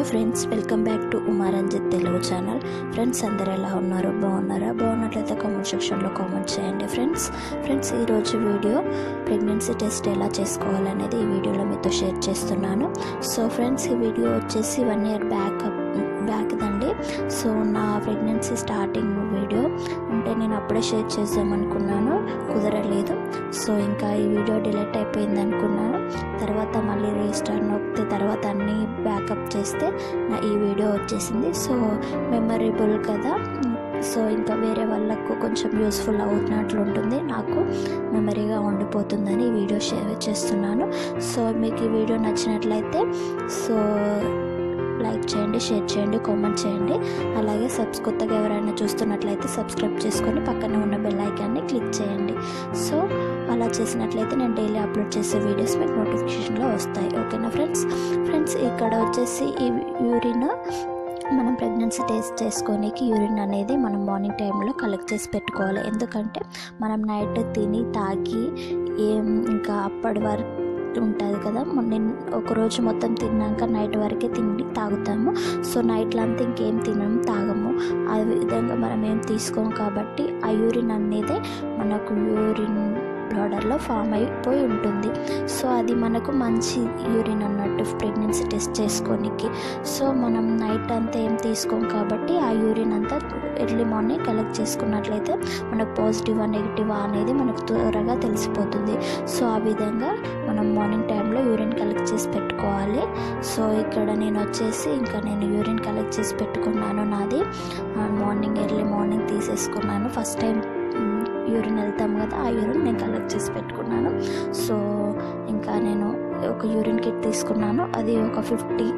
friends welcome back to Umaranjit Telugu channel friends అందరు ఎలా ఉన్నారు బాగున్నారా బాగున్నట్లయితే కామెంట్ సెక్షన్లో కామెంట్ చేయండి ఫ్రెండ్స్ ఫ్రెండ్స్ ఈరోజు వీడియో ప్రెగ్నెన్సీ టెస్ట్ ఎలా చేసుకోవాలనేది ఈ వీడియోలో మీతో షేర్ చేస్తున్నాను సో ఫ్రెండ్స్ ఈ వీడియో వచ్చేసి వన్ ఇయర్ బ్యాక్ బ్యాక్ దండి సో నా ప్రెగ్నెన్సీ స్టార్టింగ్ వీడియో అంటే నేను అప్పుడే షేర్ చేద్దామనుకున్నాను కుదరలేదు సో ఇంకా ఈ వీడియో డిలీట్ అయిపోయింది అనుకున్నాను తర్వాత మళ్ళీ రీస్టార్ట్ నొక్కితే తర్వాత అన్నీ బ్యాకప్ చేస్తే నా ఈ వీడియో వచ్చేసింది సో మెమరబుల్ కదా సో ఇంకా వేరే వాళ్ళకు కొంచెం యూస్ఫుల్ అవుతున్నట్లు ఉంటుంది నాకు మెమరీగా ఉండిపోతుందని ఈ వీడియో షేర్ చేస్తున్నాను సో మీకు ఈ వీడియో నచ్చినట్లయితే సో లైక్ చేయండి షేర్ చేయండి కామెంట్ చేయండి అలాగే సబ్స్ కొత్తగా ఎవరైనా చూస్తున్నట్లయితే సబ్స్క్రైబ్ చేసుకొని పక్కనే ఉన్న బెల్ ఐకాన్ని క్లిక్ చేయండి సో అలా చేసినట్లయితే నేను డైలీ అప్లోడ్ చేసే వీడియోస్ మీకు నోటిఫికేషన్లో వస్తాయి ఓకేనా ఫ్రెండ్స్ ఫ్రెండ్స్ ఇక్కడ వచ్చేసి ఈ యూరిన్ మనం ప్రెగ్నెన్సీ టెస్ట్ చేసుకోనికి యూరిన్ అనేది మనం మార్నింగ్ టైంలో కలెక్ట్ చేసి పెట్టుకోవాలి ఎందుకంటే మనం నైట్ తిని తాగి ఏం ఇంకా అప్పటి వరకు ఉంటుంది కదా నేను ఒకరోజు మొత్తం తిన్నాక నైట్ వరకే తిండి తాగుతాము సో నైట్లో అంతా ఇంకేం తినము తాగము ఆ విధంగా మనం ఏం తీసుకోము కాబట్టి ఆ యూరిన్ అనేది మనకు యూరిన్ బ్లాడర్లో ఫామ్ అయిపోయి ఉంటుంది సో అది మనకు మంచి యూరిన్ అన్నట్టు ప్రెగ్నెన్సీ టెస్ట్ చేసుకోనికి సో మనం నైట్ అంతా ఏం తీసుకోం కాబట్టి ఆ యూరిన్ అంతా ఎర్లీ మార్నింగ్ కలెక్ట్ చేసుకున్నట్లయితే మనకు పాజిటివ్ నెగిటివ్ అనేది మనకు త్వరగా తెలిసిపోతుంది సో ఆ విధంగా మనం మార్నింగ్ టైంలో యూరిన్ కలెక్ట్ చేసి పెట్టుకోవాలి సో ఇక్కడ నేను వచ్చేసి ఇంకా నేను యూరిన్ కలెక్ట్ చేసి పెట్టుకున్నాను నాది మార్నింగ్ ఎర్లీ మార్నింగ్ తీసేసుకున్నాను ఫస్ట్ టైం యూరిన్ వెళ్తాం కదా ఆ యూరిన్ నేను కలెక్ట్ చేసి పెట్టుకున్నాను సో ఇంకా నేను ఒక యూరిన్ కిట్ తీసుకున్నాను అది ఒక ఫిఫ్టీ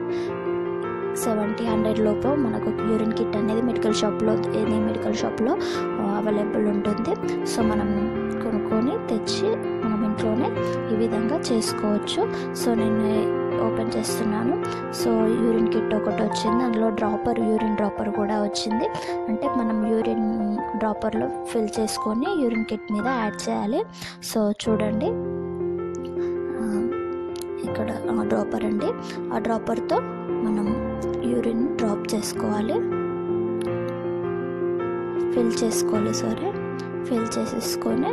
సెవెంటీ హండ్రెడ్ లోపు మనకు ఒక యూరిన్ కిట్ అనేది మెడికల్ షాప్లో ఏది మెడికల్ షాప్లో అవైలబుల్ ఉంటుంది సో మనం కొనుక్కొని తెచ్చి మనం ఇంట్లోనే ఈ విధంగా చేసుకోవచ్చు సో నేను ఓపెన్ చేస్తున్నాను సో యూరిన్ కిట్ ఒకటి వచ్చింది అందులో డ్రాపర్ యూరిన్ డ్రాపర్ కూడా వచ్చింది అంటే మనం యూరిన్ డ్రాపర్లో ఫిల్ చేసుకొని యూరిన్ కిట్ మీద యాడ్ చేయాలి సో చూడండి ఇక్కడ డ్రాపర్ అండి ఆ డ్రాపర్తో మనం యూరిన్ డ్రాప్ చేసుకోవాలి ఫిల్ చేసుకోవాలి సారీ ఫిల్ చేసేసుకొని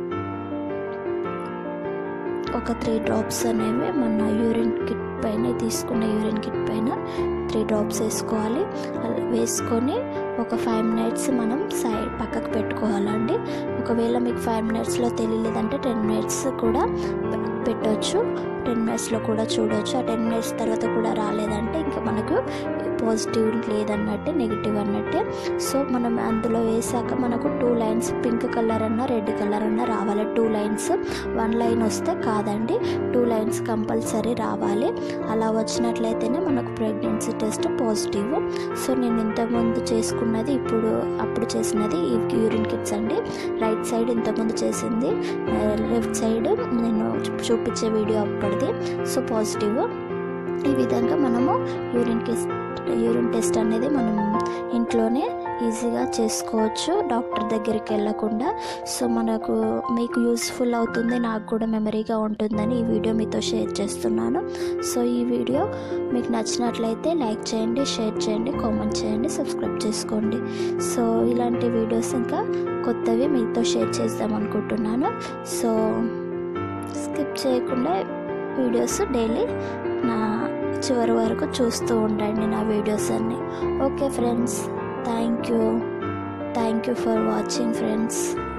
ఒక త్రీ డ్రాప్స్ అనేవి మన యూరిన్ కిట్ పైన తీసుకున్న యూరిన్ కిట్ పైన త్రీ డ్రాప్స్ వేసుకోవాలి వేసుకొని ఒక ఫైవ్ మినిట్స్ మనం సైడ్ పక్కకు పెట్టుకోవాలండి ఒకవేళ మీకు ఫైవ్ మినిట్స్లో తెలియలేదంటే టెన్ మినిట్స్ కూడా పెట్టవచ్చు టెన్ మినిట్స్లో కూడా చూడవచ్చు ఆ టెన్ మినిట్స్ తర్వాత కూడా రాలేదంటే ఇంకా మనకు పాజిటివ్ లేదన్నట్టే నెగిటివ్ అన్నట్టే సో మనం అందులో వేసాక మనకు టూ లైన్స్ పింక్ కలర్ అన్న రెడ్ కలర్ అన్న రావాలి టూ లైన్స్ వన్ లైన్ వస్తే కాదండి టూ లైన్స్ కంపల్సరీ రావాలి అలా వచ్చినట్లయితేనే మనకు ప్రెగ్నెన్సీ టెస్ట్ పాజిటివ్ సో నేను ఇంతకుముందు చేసుకున్నది ఇప్పుడు అప్పుడు చేసినది ఈ యూరిన్ కిట్స్ అండి రైట్ సైడ్ ఇంతకుముందు చేసింది లెఫ్ట్ సైడ్ నేను చూపించే వీడియో అప్పటిది సో పాజిటివ్ ఈ విధంగా మనము యూరిన్ టెస్ట్ యూరిన్ టెస్ట్ అనేది మనం ఇంట్లోనే ఈజీగా చేసుకోవచ్చు డాక్టర్ దగ్గరికి వెళ్ళకుండా సో మనకు మీకు యూస్ఫుల్ అవుతుంది నాకు కూడా మెమరీగా ఉంటుందని ఈ వీడియో మీతో షేర్ చేస్తున్నాను సో ఈ వీడియో మీకు నచ్చినట్లయితే లైక్ చేయండి షేర్ చేయండి కామెంట్ చేయండి సబ్స్క్రైబ్ చేసుకోండి సో ఇలాంటి వీడియోస్ ఇంకా కొత్తవి మీతో షేర్ చేద్దాం అనుకుంటున్నాను సో స్కిప్ చేయకుండా వీడియోస్ డైలీ నా చివరి వరకు చూస్తూ ఉండండి నా వీడియోస్ అన్నీ okay friends thank you thank you for watching friends